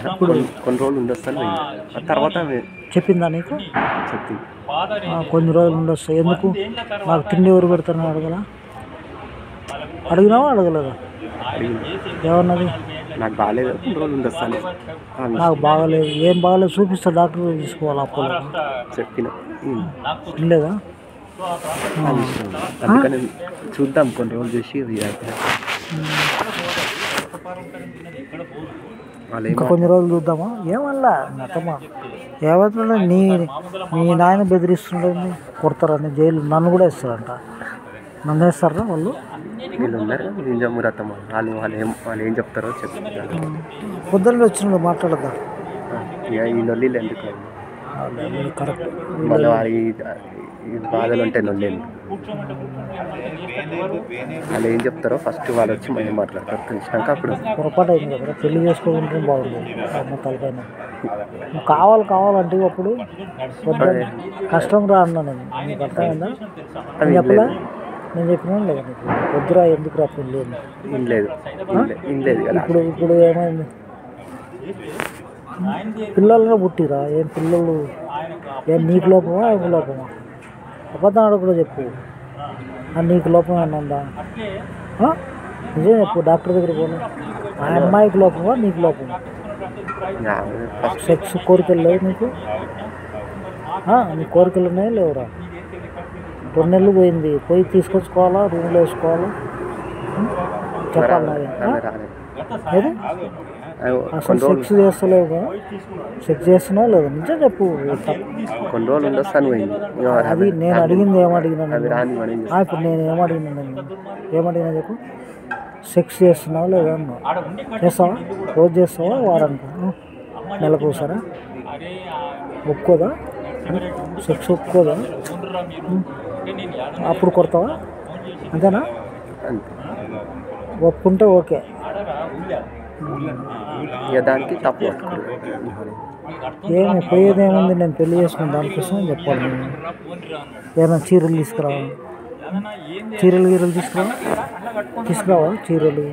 అప్పుడు కొన్ని రోజులు ఉండొస్తాను పోయింది ఆ తర్వాత ఆమె చెప్పిందా నీకు చెప్పింది ఆ, కొన్ని రోజులు ఉండొచ్చు ఎందుకు నాకు తిండి ఎవరు పెడతారని అడగలా అడిగినావా అడగలేదా అడిగింది ఏమన్నది నాకు బాగాలేదు కొన్ని రోజులు ఉండొస్తాను ఆమె నాకు బాగలేదు ఏం బాగలేదు చూపిస్తా డాక్టర్ దగ్గరికి తీసుకోవాలి అప్పుడు చెప్పిన ఉమ్. లేదా ఆమె ఇష్టం. అందుకని చూద్దాం కొన్ని రోజులు చూసి ఇది అయిపోయాక. వాళ్ళు ఏం ఇంకా కొన్ని రోజులు చూద్దామా ఏమల్లా అత్తమ్మ ఏమవుతుందంటే నీ నీ నాయన బెదిరిస్తుండేది కొడతారని జైలు నన్ను కూడా వేస్తారంట నన్ను వేస్తారా వాళ్ళు వీళ్ళు ఉన్నారు నిజము రథం వాళ్ళు వాళ్ళు ఏం వాళ్ళు ఏం చెప్తారో చెప్తారు పొద్దున్న వచ్చిన మాట్లాడదా ఇక ఈ నొల్లిలు ఎందుకు కరెక్ట్ మళ్ళీ వారి ఈ బాధలు ఉంటాయి నొల్లేళ్ళు వాళ్ళు ఏం చెప్తారో ఫస్ట్ వాళ్ళు వచ్చి మనం మాట్లాడతారు తెలిసినాక అప్పుడు పొరపాటు అయింది కదా పెళ్లి చేసుకోకుంటే బాగుంది అమ్మ తలకైనా నువ్వు కావాలి కావాలంటే అప్పుడు పొద్దున్న కష్టం రా అన్నా నేను నీకు అర్థమైందా అది నేను చెప్పలా లేదు. నేను చెప్పినా లేదా నీకు వద్దురా ఎందుకు రా పెళ్ళి అని ఏం లేదు ఏం లే- ఏం లేదు కదా ఇప్పుడు ఇప్పుడు ఏమైంది పిల్లలు పుట్టిరా ఏం పిల్లలు ఏం నీకు లోపమా ఏమి లోపమా అబద్ధం ఆడకుండా చెప్పు ఆ నీకు లోపం ఏమన్నా ఉందా ఆ? నిజం చెప్పు డాక్టర్ దగ్గర పోను ఆ అమ్మాయికి లోపమా నీకు లోపమా ఇంకా ఆమె ఫస్ట్ సెక్స్ కోరికలు లేవు నీకు ఆ, నీ కోరికలు ఉన్నాయా లేవురా రెండు నెలలు పోయింది పోయి తీసుకొచ్చుకోవాలా రూమ్లో వేసుకోవాలా ఉం? చెప్పాలి నాది. ఆ? ఆమె రాలేదు ఏది ఆమె అసలు కొన్ని రోజులు సెక్స్ చేస్తలేవు కదా సెక్స్ చేస్తున్నావు లేదా నిజం చెప్పు కొన్ని రోజులు ఉండొస్తాను పోయింది ఇక అది ఆమె- నేను అడిగింది ఏమడిగినా అవి నేను రాని మనం ఏం ఆ, ఇప్పుడు నేను ఏమడిగినా నేను ఏమడిగినా చెప్పు సెక్స్ చేస్తున్నావా లేదా అన్నా చేస్తావా రోజు చేస్తావా వారానికి ఆ? నెలకు ఒకసారా ఒప్పుకోదా సెక్స్ ఒప్పుకోదా ఉం. అప్పుడు కొడతావా అంతేనా అంతే ఒప్పుకుంటే ఓకే ఇక దానికి తప్పు పట్టుకోరు ఏమి పోయేది ఏముంది నేను పెళ్లి చేసుకుని దానికోసం చెప్పాలి నేను ఏమైనా చీరలు తీసుకురావా చీరలు గీరలు తీసుకురావా తీసుకురావా చీరలు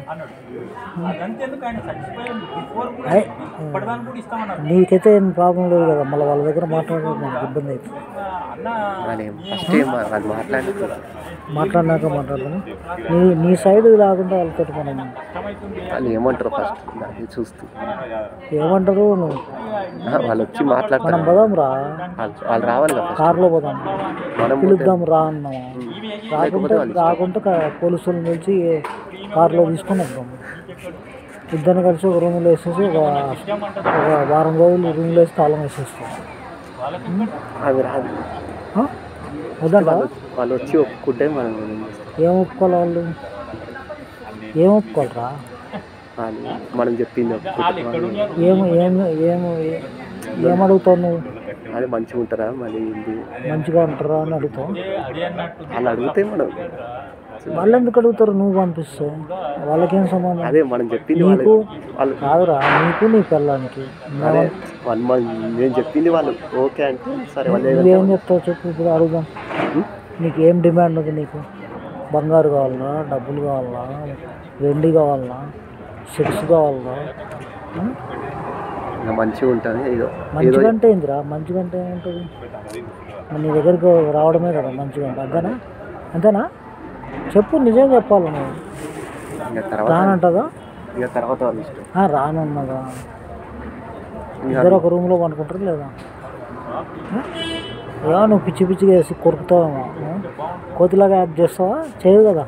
అయ్, నీకైతే ఏం ప్రాబ్లం లేదు కదా మళ్ళీ వాళ్ళ దగ్గర మాట్లాడడం మనకు ఇబ్బంది అవుతుంది వాళ్ళు ఏం ఫస్ట్ ఏం మా- వాళ్ళు మాట్లాడుతున్నారు మాట్లాడినాక మాట్లాడదాం నీ నీ సైడ్ రాకుండా వాళ్ళతో మనం వాళ్ళు ఏమంటారు ఫస్ట్ దాన్ని చూస్తూ ఏమంటారు నువ్వు ఆ, వాళ్ళు వచ్చి మనం మాట్లాడతారు పోదాం రా వాళ్ళు వాళ్ళు రావాలి కదా ఫస్ట్ కార్లో పోదాం మనం పిలుద్దాం రా అన్నాం రాకుంటే రాకుంటే కా- పోలీసులు నిలిచి కారులో తీసుకొని వద్దాం ఇద్దరిని కలిసి ఒక రూమ్లో వేసేసి ఒక ఒక వారం రోజులు రూమ్లో వేసి తాళం వేసేస్తాం అవి రాదు ఆ? వద్దంట వాళ్ళు వాళ్ళు వచ్చి ఒప్పుకుంటే మనం ఏం చేస్తాం ఏం ఒప్పుకోవాలి వాళ్ళు ఏం ఒప్పుకోవాలరా వాళ్ళు మనం చెప్పింది ఒప్పుకుంటే వాళ్ళు ఏం ఏం ఏం ఏం అడుగుతావు నువ్వు అది మంచిగా ఉంటారా మళ్ళీ ఏంటి మంచిగా ఉంటారా అని అడుగుతావు వాళ్ళు అడిగితే మనం వాళ్ళు ఎందుకు అడుగుతారు నువ్వు పంపిస్తే వాళ్ళకేం సంబంధం అదే మనం చెప్పింది నీకు వాళ్ళు వాళ్ళు కాదురా నీకు నీ పిల్లానికి అదే వన్ మంత్ నేను చెప్పింది వాళ్ళు ఓకే అంటే సరే వాళ్ళు ఏదంటే నువ్వేం చెప్తావు చెప్పు ఇప్పుడు అడుగుదాం నీకు ఏం డిమాండ్ ఉంది నీకు బంగారు కావాలనా డబ్బులు కావాలనా వెండి కావాలనా సెక్స్ కావాలనా ఆ? ఇంకా మంచిగా ఉంటుంది ఏదో ఏదో మంచిగా అంటే ఏందిరా మంచిగా అంటే ఏముంటుంది మరి నీ దగ్గరికి రావడమే కదా మంచిగా అంటే అంతేనా అంతేనా చెప్పు నిజం చెప్పాలి నువ్వు ఇంకా తర్వాత రానంటదా ఇంకా తర్వాత వాళ్ళ ఇష్టం ఆ, రానున్నదా ఇంకా ఇద్దరు ఒక రూమ్లో పండుకుంటారు లేదా ఆ? ఏమో నువ్వు పిచ్చి పిచ్చిగా వేసి కొరుకుతావేమో ఆ? కోతిలాగా యాక్ట్ చేస్తావా చేయదు కదా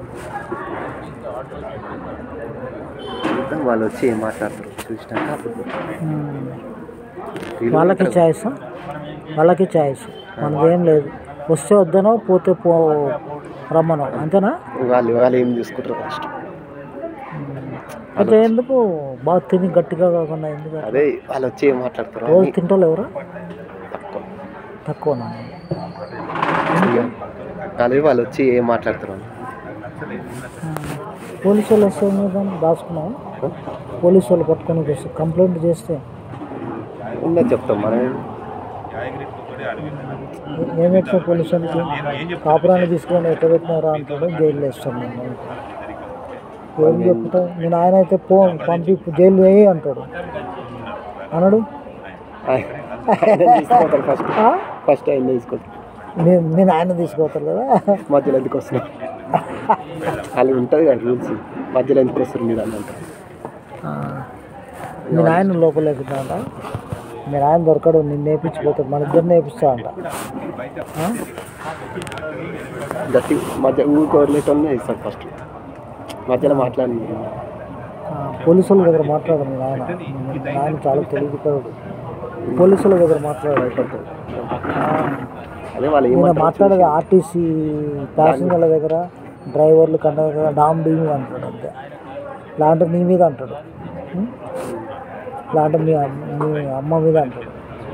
చూద్దాం వాళ్ళు వచ్చి ఏం మాట్లాడతారు చూసినాక అప్పుడు ఉమ్. వీళ్ళు వాళ్ళకి ఉంటారు. ఛాయిస్ వాళ్ళకి ఛాయిస్ మనదేం లేదు వస్తే వద్దనో పోతే పో రమ్మనో అంతేనా వాళ్ళు వాళ్ళు ఏం చూసుకుంటారు ఫస్ట్ అయితే ఎందుకు బాగా తిని గట్టిగా కాకుండా ఎందుకు అదే వాళ్ళు వచ్చి ఏం మాట్లాడతారు రోజు అని తింటారు ఎవరా తక్కువ తక్కువనా అదే వాళ్ళు వచ్చి ఏం మాట్లాడతారు అని పోలీసు వాళ్ళు వస్తే ఏం చేద్దాం దాచుకున్నావా పోలీసు వాళ్ళు పట్టుకొని వస్తే కంప్లైంట్ చేస్తే ఉన్నది చెప్తాం మనం ఏ- ఏం చెప్తావు పోలీసు వాళ్ళకి కాపురాన్ని తీసుకొని ఎట్లా పెట్టినారా అంటాడు జైలు వేస్తాం నేను ఏం చెప్తావు మీ నాయన అయితే పో పంపి జైలు వేయి అంటాడు అనడు ఆయన తీసుకుపోతారు ఫస్ట్ ఆ? ఫస్ట్ ఆయన తీసుకుంటారు మీ మీ నాయన తీసుకుపోతారు కదా మధ్యలో ఎందుకు వస్తున్నారు వాళ్ళు ఉంటుంది కదా రూల్స్ మధ్యలో ఎందుకు వస్తారు మీరు అని అంటారు ఆ. మీ నాయన లోపల అంట మీ నాయన దొరకడు నిన్ను నేర్పించిపోతాడు మన ఇద్దరు నేర్పిస్తా అంట ఆ? గట్టి మధ్య ఊరికి వదిలేటోనే ఇస్తాడు ఫస్ట్ మధ్యలో మాట్లాడి ఆ, పోలీసుల దగ్గర మాట్లాడు మీ నాయన మీ నాయన చాలా తెలివిపరుడు పోలీసుల దగ్గర మాట్లాడు భయపడతాడు అదే వాళ్ళు ఈయన ఏమంటారు మాట్లాడేది ఆర్టీసీ ప్యాసింజర్ల దగ్గర డ్రైవర్లు కండక్టర్ డామ్ డీ మీద అంటాడు అంతే లాంటి నీ మీద అంటాడు ఉం? లాంటి మీ అమ్మ- మీ అమ్మ మీద అంటాడు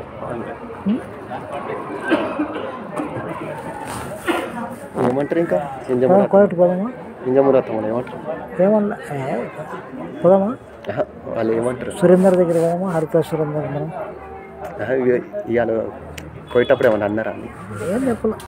ఏమంటారు ఇంకా ఇంజమురతం కొరటి పోదామా ఇంజమురతం అని ఏమంటారు ఏమన్నా ఏ, పోదామా ఆహా, వాళ్ళు ఏమంటారు సురేందర్ దగ్గర పోదామా హరిత సురేందర్ మనం ఆహా, ఇవి- ఇవాళ పోయేటప్పుడు ఏమన్నా అన్నారా ఏం చెప్పలే